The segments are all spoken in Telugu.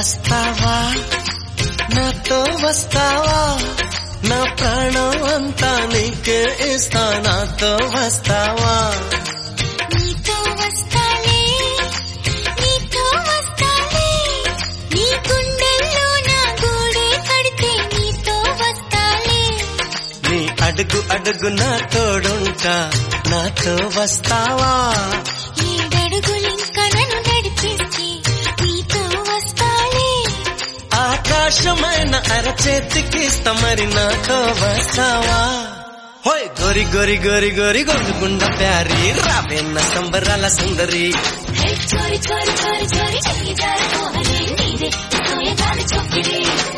వస్తావా నాతో వస్తావా నా ప్రాణం అంతా నీకే ఇస్తా నాతో వస్తావా నీతో వస్తాలే నీతో వస్తాలే నీ గుండెల్లో నా గూడే కడితే నీతో వస్తాలే నీ అడుగు అడుగు నా తోడుంటా నాతో వస్తావా ఏడడుగులింక నన్ను నడిపిస్తే నీతో వస్తాలే ఆకాశమైన అరచేతికిస్తా మరి నాతో వస్తావా హోయ్ గోరి గోరి గోరి గోరి గొంతుకుండ ప్యారి రావేన్న సంబరాల సుందరి హే చోరి చోరి చోరి చోరి చెయ్యి జారిపోవలే నీదే సోయగాలి చొక్కిడే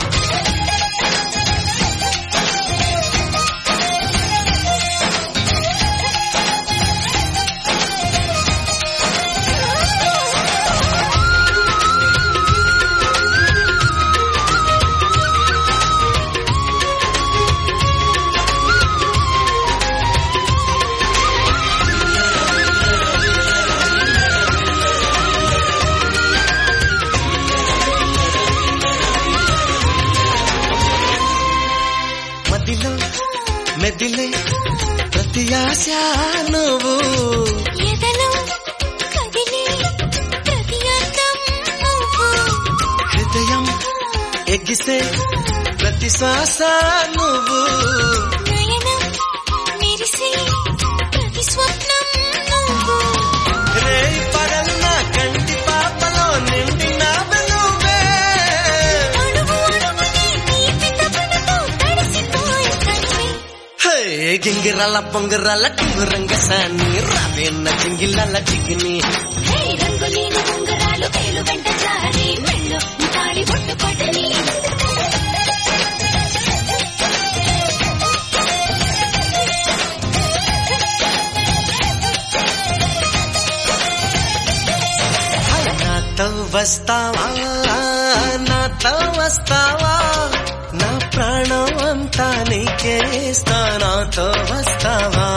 మదిలో మెదిలే ప్రతి ఆశ నువ్వు ఎదలో కదిలే ప్రతి అందం నువ్వు హృదయం ఎగిసే ప్రతి శ్వాస నువ్వు నయనం మెరిసే ప్రతి స్వప్నం నువ్వు రేయి పగలు నా కంటి పాపలో నిండిన నువ్వే అణువు అణువుని నీతి తపనతో తడిసిపోయే కన్నులే. హే గింగిరాల పొంగిరాల టింగురంగ సాని రావేన్న చింగిలాల చిగిని హే రంగులేని ఉంగరాలు వేలు వెంట జారి మెళ్ళు తాళి బొట్టు పడని నాతో వస్తావా నాతో వస్తావా నా ప్రాణం అంతా నీకే ఇస్తా నాతో వస్తావా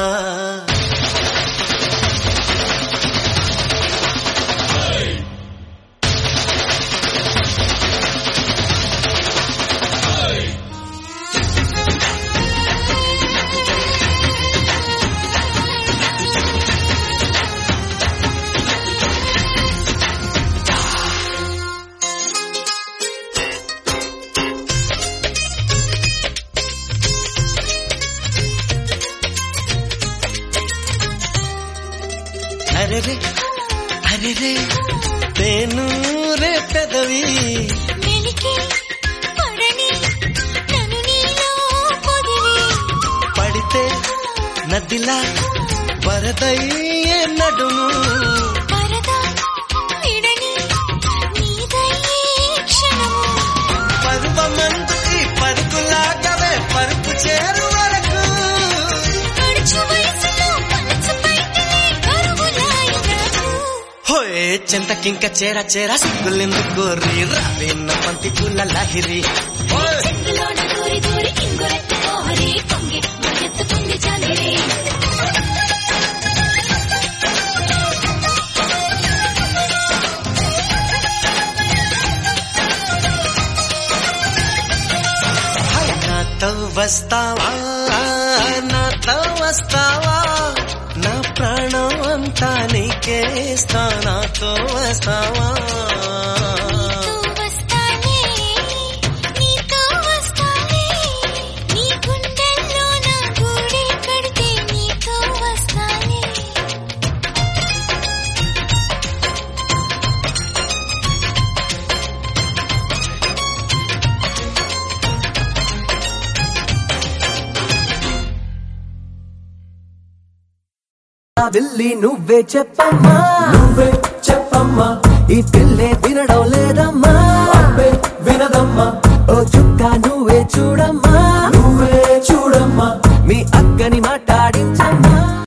అరెరే అరెరే తేను రే పెదవి మెలికి పడని నన్ను నీలో పొదివి పడితే నదిలా వరదయ్యే నడుము పరదా విడని నీదయ్యే క్షణము పరువమందు ఈ పరుగులాగవే పరుపు చేరు వరకు పడుచు వయసులో పలచు పైటలే కరువులాయి నాకు హోయే చింతకింక చేర చేర సిగ్గులెందుకు కోరి రావేన్న పంతి పూల లాహిరి ఓయ్! చెట్టులోన దూరి దూరి ఇంగురెత్తి పోహరి పొంగి మరెత్తుకుంది చలిరే హాయ్ నాతో వస్తావా నాతో వస్తావా నా ప్రాణం అంతా నీకే ఇస్తా నాతో వస్తావా నీతో వస్తానే నీతో వస్తానే నీ గుండెల్లో నా గూడే కడితే నీతో వస్తానే ఆ విల్లి నువ్వే చెప్పమ్మా నువ్వే చెప్పమ్మా ఈ పిల్లే వినడం లేదమ్మా వినదమ్మా ఓ చుక్క నువ్వే చూడమ్మా